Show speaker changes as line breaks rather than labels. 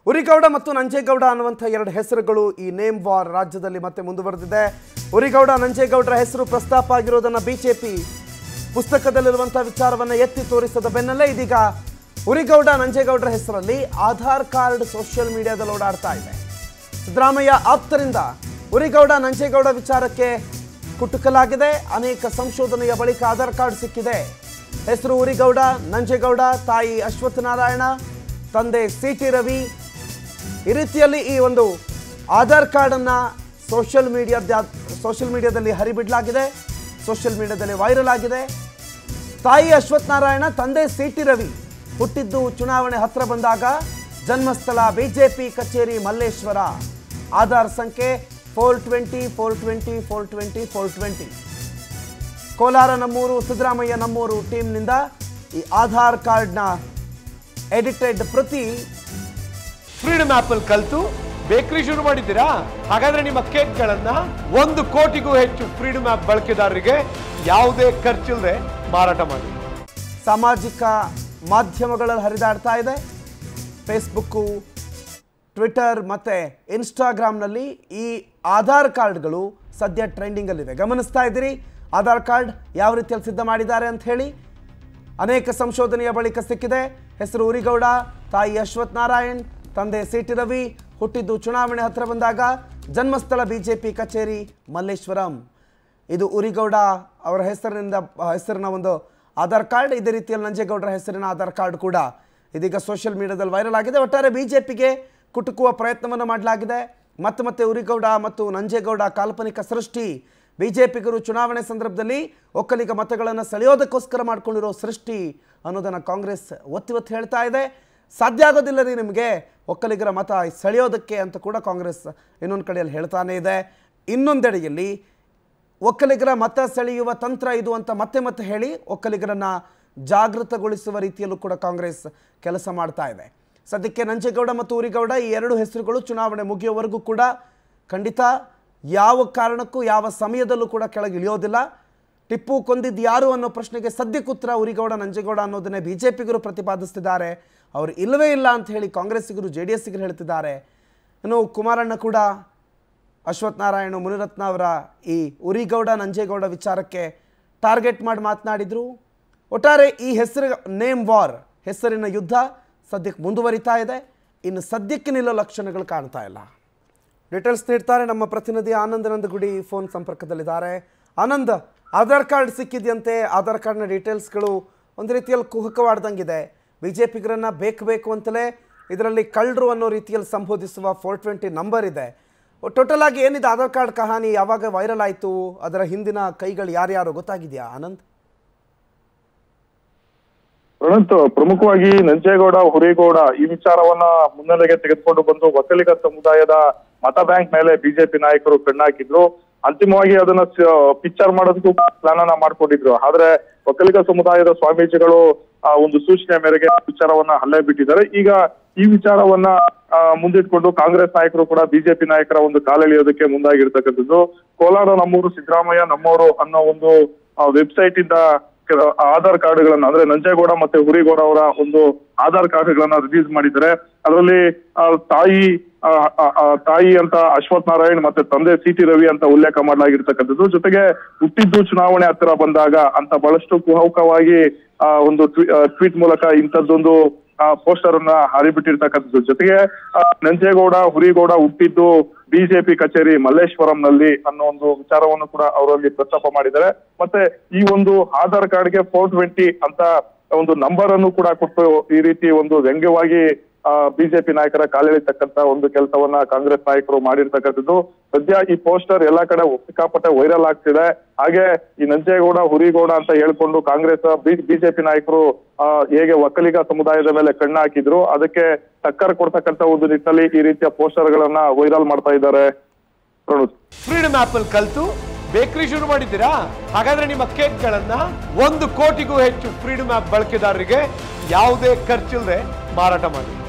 ಉರಿಗೌಡ ಮತ್ತು ನಂಜೇಗೌಡ ಅನ್ನುವಂಥ ಎರಡು ಹೆಸರುಗಳು ಈ ನೇಮ್ ವಾರ್ ರಾಜ್ಯದಲ್ಲಿ ಮತ್ತೆ ಮುಂದುವರೆದಿದೆ ಉರಿಗೌಡ ನಂಜೇಗೌಡರ ಹೆಸರು ಪ್ರಸ್ತಾಪ ಆಗಿರೋದನ್ನ ಬಿಜೆಪಿ ಪುಸ್ತಕದಲ್ಲಿರುವಂಥ ವಿಚಾರವನ್ನು ಎತ್ತಿ ತೋರಿಸದ ಬೆನ್ನಲ್ಲೇ ಇದೀಗ ಉರಿಗೌಡ ನಂಜೇಗೌಡರ ಹೆಸರಲ್ಲಿ ಆಧಾರ್ ಕಾರ್ಡ್ ಸೋಷಿಯಲ್ ಮೀಡಿಯಾದಲ್ಲಿ ಓಡಾಡ್ತಾ ಇದೆ ಸಿದ್ದರಾಮಯ್ಯ ಆಪ್ತರಿಂದ ಉರಿಗೌಡ ನಂಜೇಗೌಡ ವಿಚಾರಕ್ಕೆ ಕುಟುಕಲಾಗಿದೆ ಅನೇಕ ಸಂಶೋಧನೆಯ ಬಳಿಕ ಆಧಾರ್ ಕಾರ್ಡ್ ಸಿಕ್ಕಿದೆ ಹೆಸರು ಉರಿಗೌಡ ನಂಜೇಗೌಡ ತಾಯಿ ಅಶ್ವತ್ಥನಾರಾಯಣ ತಂದೆ ಸಿ ಟಿ ರವಿ ಈ ರೀತಿಯಲ್ಲಿ ಈ ಒಂದು ಆಧಾರ್ ಕಾರ್ಡನ್ನು ಸೋಷಿಯಲ್ ಮೀಡಿಯಾದ ಸೋಷಿಯಲ್ ಮೀಡಿಯಾದಲ್ಲಿ ಹರಿಬಿಡಲಾಗಿದೆ ಸೋಷಿಯಲ್ ಮೀಡಿಯಾದಲ್ಲಿ ವೈರಲ್ ಆಗಿದೆ ತಾಯಿ ಅಶ್ವತ್ಥನಾರಾಯಣ ತಂದೆ ಸಿ ಟಿ ರವಿ ಹುಟ್ಟಿದ್ದು ಚುನಾವಣೆ ಹತ್ರ ಬಂದಾಗ ಜನ್ಮಸ್ಥಳ ಬಿಜೆಪಿ ಕಚೇರಿ ಮಲ್ಲೇಶ್ವರ ಆಧಾರ್ ಸಂಖ್ಯೆ four twenty four twenty four twenty four twenty Kolar ನಮ್ಮೂರು ಸಿದ್ದರಾಮಯ್ಯ ನಮ್ಮೂರು ಟೀಮ್ನಿಂದ ಈ ಆಧಾರ್ ಕಾರ್ಡ್ನ ಎಡಿಟೆಡ್ ಪ್ರತಿ
ಫ್ರೀಡಮ್ ಆಪ್ ಅಲ್ಲಿ ಕಲ್ತು ಬೇಕರಿ ಶುರು ಮಾಡಿದ್ದೀರಾ ಹಾಗಾದ್ರೆ ನಿಮ್ಮ ಕೇಕ್ಗಳನ್ನ ಒಂದು ಕೋಟಿಗೂ ಹೆಚ್ಚು ಫ್ರೀಡಮ್ ಆಪ್ ಬಳಕೆದಾರರಿಗೆ ಯಾವುದೇ ಖರ್ಚಿಲ್ಲದೆ ಮಾರಾಟ ಮಾಡಿ
ಸಾಮಾಜಿಕ ಮಾಧ್ಯಮಗಳಲ್ಲಿ ಹರಿದಾಡ್ತಾ ಇದೆ ಫೇಸ್ಬುಕ್ಕು ಟ್ವಿಟರ್ ಮತ್ತು ಇನ್ಸ್ಟಾಗ್ರಾಮ್ನಲ್ಲಿ ಈ ಆಧಾರ್ ಕಾರ್ಡ್ಗಳು ಸದ್ಯ ಟ್ರೆಂಡಿಂಗಲ್ಲಿವೆ ಗಮನಿಸ್ತಾ ಇದ್ದೀರಿ ಆಧಾರ್ ಕಾರ್ಡ್ ಯಾವ ರೀತಿಯಲ್ಲಿ ಸಿದ್ಧ ಮಾಡಿದ್ದಾರೆ ಅಂತ ಹೇಳಿ ಅನೇಕ ಸಂಶೋಧನೆಯ ಬಳಿಕ ಸಿಕ್ಕಿದೆ ಹೆಸರು ಉರಿಗೌಡ ತಾಯಿ ಅಶ್ವಥ್ ನಾರಾಯಣ್ ತಂದೆ ಸಿ ಟಿ ರವಿ ಹುಟ್ಟಿದ್ದು ಚುನಾವಣೆ ಹತ್ರ ಬಂದಾಗ ಜನ್ಮಸ್ಥಳ ಬಿಜೆಪಿ ಕಚೇರಿ ಮಲ್ಲೇಶ್ವರಂ ಇದು ಉರಿಗೌಡ ಅವರ ಹೆಸರಿನಿಂದ ಹೆಸರಿನ ಒಂದು ಆಧಾರ್ ಕಾರ್ಡ್ ಇದೇ ರೀತಿಯಲ್ಲಿ ನಂಜೇಗೌಡರ ಹೆಸರಿನ ಆಧಾರ್ ಕಾರ್ಡ್ ಕೂಡ ಇದೀಗ ಸೋಷಿಯಲ್ ಮೀಡಿಯಾದಲ್ಲಿ ವೈರಲ್ ಆಗಿದೆ ಒಟ್ಟಾರೆ ಬಿಜೆಪಿಗೆ ಕುಟುಕುವ ಪ್ರಯತ್ನವನ್ನು ಮಾಡಲಾಗಿದೆ ಮತ್ತೆ ಮತ್ತೆ ಉರಿಗೌಡ ಮತ್ತು ನಂಜೇಗೌಡ ಕಾಲ್ಪನಿಕ ಸೃಷ್ಟಿ ಬಿಜೆಪಿಗರು ಚುನಾವಣೆ ಸಂದರ್ಭದಲ್ಲಿ ಒಕ್ಕಲಿಗ ಮತಗಳನ್ನು ಸೆಳೆಯೋದಕ್ಕೋಸ್ಕರ ಮಾಡ್ಕೊಂಡಿರೋ ಸೃಷ್ಟಿ ಅನ್ನೋದನ್ನು ಕಾಂಗ್ರೆಸ್ ಒತ್ತಿ ಒತ್ತಿ ಹೇಳ್ತಾ ಇದೆ ಸಾಧ್ಯ ಆಗೋದಿಲ್ಲ ರೀ ನಿಮಗೆ ಒಕ್ಕಲಿಗರ ಮತ ಸೆಳೆಯೋದಕ್ಕೆ ಅಂತ ಕೂಡ ಕಾಂಗ್ರೆಸ್ ಇನ್ನೊಂದು ಕಡೆಯಲ್ಲಿ ಹೇಳ್ತಾನೇ ಇದೆ ಇನ್ನೊಂದೆಡೆಯಲ್ಲಿ ಒಕ್ಕಲಿಗರ ಮತ ಸೆಳೆಯುವ ತಂತ್ರ ಇದು ಅಂತ ಮತ್ತೆ ಮತ್ತೆ ಹೇಳಿ ಒಕ್ಕಲಿಗರನ್ನ ಜಾಗೃತಗೊಳಿಸುವ ರೀತಿಯಲ್ಲೂ ಕೂಡ ಕಾಂಗ್ರೆಸ್ ಕೆಲಸ ಮಾಡ್ತಾ ಇದೆ ಸದ್ಯಕ್ಕೆ ನಂಜೇಗೌಡ ಮತ್ತು ಉರಿಗೌಡ ಈ ಎರಡು ಹೆಸರುಗಳು ಚುನಾವಣೆ ಮುಗಿಯೋವರೆಗೂ ಕೂಡ ಖಂಡಿತ ಯಾವ ಕಾರಣಕ್ಕೂ ಯಾವ ಸಮಯದಲ್ಲೂ ಕೂಡ ಕೆಳಗೆ ಇಳಿಯೋದಿಲ್ಲ ಟಿಪ್ಪು ಕೊಂದಿದ್ದು ಯಾರು ಅನ್ನೋ ಪ್ರಶ್ನೆಗೆ ಸದ್ಯಕ್ಕೆ ಉತ್ತರ ಉರಿಗೌಡ ನಂಜೇಗೌಡ ಅನ್ನೋದನ್ನೇ ಬಿ ಜೆ ಪಿಗರು ಪ್ರತಿಪಾದಿಸ್ತಿದ್ದಾರೆ ಅವರು ಇಲ್ಲವೇ ಇಲ್ಲ ಅಂತ ಹೇಳಿ ಕಾಂಗ್ರೆಸ್ಸಿಗರು ಜೆ ಡಿ ಎಸ್ಸಿಗರು ಹೇಳ್ತಿದ್ದಾರೆ ಇನ್ನು ಕುಮಾರಣ್ಣ ಕೂಡ ಅಶ್ವಥ್ ನಾರಾಯಣ ಮುನಿರತ್ನ ಅವರ ಈ ಉರಿಗೌಡ ನಂಜೇಗೌಡ ವಿಚಾರಕ್ಕೆ ಟಾರ್ಗೆಟ್ ಮಾಡಿ ಮಾತನಾಡಿದರು ಒಟ್ಟಾರೆ ಈ ಹೆಸರು ನೇಮ್ ವಾರ್ ಹೆಸರಿನ ಯುದ್ಧ ಸದ್ಯಕ್ಕೆ ಮುಂದುವರಿತಾ ಇದೆ ಇನ್ನು ಸದ್ಯಕ್ಕೆ ನಿಲ್ಲೋ ಲಕ್ಷಣಗಳು ಕಾಣ್ತಾ ಇಲ್ಲ ಡೀಟೇಲ್ಸ್ ನೀಡ್ತಾರೆ ನಮ್ಮ ಪ್ರತಿನಿಧಿ ಆನಂದ್ ನಂದಗುಡಿ ಫೋನ್ ಸಂಪರ್ಕದಲ್ಲಿದ್ದಾರೆ ಆನಂದ್ ಆಧಾರ್ ಕಾರ್ಡ್ ಸಿಕ್ಕಿದೆಯಂತೆ ಆಧಾರ್ ಕಾರ್ಡ್ನ ಡೀಟೇಲ್ಸ್ಗಳು ಒಂದು ರೀತಿಯಲ್ಲಿ ಕುಹಕವಾಡ್ದಂಗಿದೆ ಬಿ ಜೆ ಪಿಗರನ್ನ ಬೇಕು ಬೇಕು ಅಂತಲೇ ಇದರಲ್ಲಿ ಕಳ್ಳರು ಅನ್ನೋ ರೀತಿಯಲ್ಲಿ ಸಂಬೋಧಿಸುವ ಫೋರ್ ಟ್ವೆಂಟಿ ನಂಬರ್ ಇದೆ ಟೋಟಲ್ ಆಗಿ ಏನಿದೆ ಆಧಾರ್ ಕಾರ್ಡ್ ಕಹಾನಿ ಯಾವಾಗ ವೈರಲ್ ಆಯಿತು ಅದರ ಹಿಂದಿನ ಕೈಗಳು ಯಾರ್ಯಾರು ಗೊತ್ತಾಗಿದೆಯಾ ಆನಂದ್
ಪ್ರಣತ್ ಪ್ರಮುಖವಾಗಿ ನಂಜೇಗೌಡ ಹುರೇಗೌಡ ಈ ವಿಚಾರವನ್ನ ಮುನ್ನೆಲೆಗೆ ತೆಗೆದುಕೊಂಡು ಬಂದು ಒಕ್ಕಲಿಗ ಸಮುದಾಯದ ಮತ ಬ್ಯಾಂಕ್ ಮೇಲೆ ಬಿಜೆಪಿ ನಾಯಕರು ಕಣ್ಣಾಕಿದ್ರು ಅಂತಿಮವಾಗಿ ಅದನ್ನ ಪಿಕ್ಚರ್ ಮಾಡೋದಕ್ಕೂ ಪ್ಲಾನ್ ಅನ್ನ ಮಾಡ್ಕೊಂಡಿದ್ರು ಆದ್ರೆ ಒಕ್ಕಲಿಗ ಸಮುದಾಯದ ಸ್ವಾಮೀಜಿಗಳು ಆ ಒಂದು ಸೂಚನೆ ಮೇರೆಗೆ ವಿಚಾರವನ್ನ ಹಲ್ಲೆ ಬಿಟ್ಟಿದ್ದಾರೆ ಈಗ ಈ ವಿಚಾರವನ್ನ ಆ, ಮುಂದಿಟ್ಕೊಂಡು ಕಾಂಗ್ರೆಸ್ ನಾಯಕರು ಕೂಡ ಬಿಜೆಪಿ ನಾಯಕರ ಒಂದು ಕಾಲೆಳೆಯೋದಕ್ಕೆ ಮುಂದಾಗಿರ್ತಕ್ಕಂಥದ್ದು ಕೋಲಾರ ನಮ್ಮೂರು ಸಿದ್ದರಾಮಯ್ಯ ನಮ್ಮೂರು ಅನ್ನೋ ಒಂದು ವೆಬ್ಸೈಟ್ ಇಂದ ಕೆಲ ಆಧಾರ್ ಕಾರ್ಡ್ಗಳನ್ನ ಅಂದ್ರೆ ನಂಜೇಗೌಡ ಮತ್ತೆ ಹುರಿಗೌಡ ಅವರ ಒಂದು ಆಧಾರ್ ಕಾರ್ಡ್ಗಳನ್ನ ರಿಲೀಸ್ ಮಾಡಿದ್ದಾರೆ ಅದರಲ್ಲಿ ಆ, ತಾಯಿ ಆ, ಆ, ಆ, ತಾಯಿ ಅಂತ ಅಶ್ವಥ್ ನಾರಾಯಣ್ ಮತ್ತೆ ತಂದೆ ಸಿ ಟಿ ರವಿ ಅಂತ ಉಲ್ಲೇಖ ಮಾಡಲಾಗಿರ್ತಕ್ಕಂಥದ್ದು ಜೊತೆಗೆ ಹುಟ್ಟಿದ್ದು ಚುನಾವಣೆ ಹತ್ತಿರ ಬಂದಾಗ ಅಂತ ಬಹಳಷ್ಟು ಕುಹಕವಾಗಿ ಆ, ಒಂದು ಟ್ವೀಟ್ ಮೂಲಕ ಇಂಥದ್ದೊಂದು ಪೋಸ್ಟರ್ ಅನ್ನ ಹರಿಬಿಟ್ಟಿರ್ತಕ್ಕಂಥದ್ದು ಜೊತೆಗೆ ಆ, ನಂಜೇಗೌಡ ಹುರಿಗೌಡ ಹುಟ್ಟಿದ್ದು ಬಿಜೆಪಿ ಕಚೇರಿ ಮಲ್ಲೇಶ್ವರಂನಲ್ಲಿ ಅನ್ನೋ ಒಂದು ವಿಚಾರವನ್ನು ಕೂಡ ಅವರಲ್ಲಿ ಪ್ರಸ್ತಾಪ ಮಾಡಿದ್ದಾರೆ ಮತ್ತೆ ಈ ಒಂದು ಆಧಾರ್ ಕಾರ್ಡ್ಗೆ ಫೋರ್ ಟ್ವೆಂಟಿ ಅಂತ ಒಂದು ನಂಬರ್ ಅನ್ನು ಕೂಡ ಕೊಟ್ಟು ಈ ರೀತಿ ಒಂದು ವ್ಯಂಗ್ಯವಾಗಿ ಬಿಜೆಪಿ ನಾಯಕರ ಕಾಲೆಳಿತಕ್ಕಂತ ಒಂದು ಕೆಲಸವನ್ನ ಕಾಂಗ್ರೆಸ್ ನಾಯಕರು ಮಾಡಿರ್ತಕ್ಕಂಥದ್ದು ಸದ್ಯ ಈ ಪೋಸ್ಟರ್ ಎಲ್ಲಾ ಕಡೆ ಸಿಕ್ಕಾಪಟ್ಟೆ ವೈರಲ್ ಆಗ್ತಿದೆ ಹಾಗೆ ಈ ನಂಜೇಗೌಡ ಹುರಿಗೌಡ ಅಂತ ಹೇಳ್ಕೊಂಡು ಕಾಂಗ್ರೆಸ್ ಬಿಜೆಪಿ ನಾಯಕರು ಆ, ಹೇಗೆ ಒಕ್ಕಲಿಗ ಸಮುದಾಯದ ಮೇಲೆ ಕಣ್ಣು ಹಾಕಿದ್ರು ಅದಕ್ಕೆ ಟಕ್ಕರ್ ಕೊಡ್ತಕ್ಕಂತ ಒಂದು ನಿಟ್ಟಿನಲ್ಲಿ ಈ ರೀತಿಯ ಪೋಸ್ಟರ್ ಗಳನ್ನ ವೈರಲ್ ಮಾಡ್ತಾ ಇದ್ದಾರೆ ಪ್ರಣೋದ್
ಫ್ರೀಡಮ್ ಆಪ್ ಅಲ್ಲಿ ಕಲ್ತು ಬೇಕರಿ ಶುರು ಮಾಡಿದ್ದೀರಾ ಹಾಗಾದ್ರೆ ನಿಮ್ಮ ಕೇಕ್ಗಳನ್ನ ಒಂದು ಕೋಟಿಗೂ ಹೆಚ್ಚು ಫ್ರೀಡಮ್ ಆಪ್ ಬಳಕೆದಾರರಿಗೆ ಯಾವುದೇ ಖರ್ಚಿಲ್ಲದೆ ಮಾರಾಟ ಮಾಡಿ